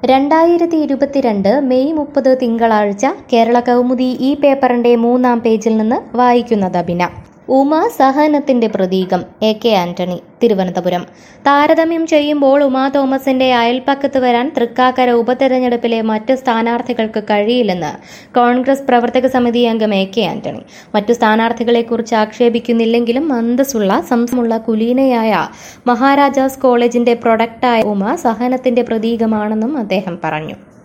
രണ്ടായിരത്തി ഇരുപത്തിരണ്ട് മെയ് മുപ്പത് തിങ്കളാഴ്ച കേരള കൗമുദി ഈ പേപ്പറിന്റെ മൂന്നാം പേജിൽ നിന്ന് വായിക്കുന്നത് അബിന ഉമ സഹനത്തിന്റെ പ്രതീകം എ കെ ആന്റണി തിരുവനന്തപുരം താരതമ്യം ചെയ്യുമ്പോൾ ഉമാ തോമസിന്റെ അയൽപ്പക്കത്ത് വരാൻ തൃക്കാക്കര ഉപതെരഞ്ഞെടുപ്പിലെ മറ്റ് സ്ഥാനാർത്ഥികൾക്ക് കഴിയില്ലെന്ന് കോൺഗ്രസ് പ്രവർത്തക സമിതി അംഗം എ കെ ആന്റണി മറ്റു സ്ഥാനാർത്ഥികളെക്കുറിച്ച് ആക്ഷേപിക്കുന്നില്ലെങ്കിലും അന്തസ്സുള്ള സംസമുള്ള കുലീനയായ മഹാരാജാസ് കോളേജിന്റെ പ്രൊഡക്റ്റായ ഉമ സഹനത്തിന്റെ പ്രതീകമാണെന്നും അദ്ദേഹം പറഞ്ഞു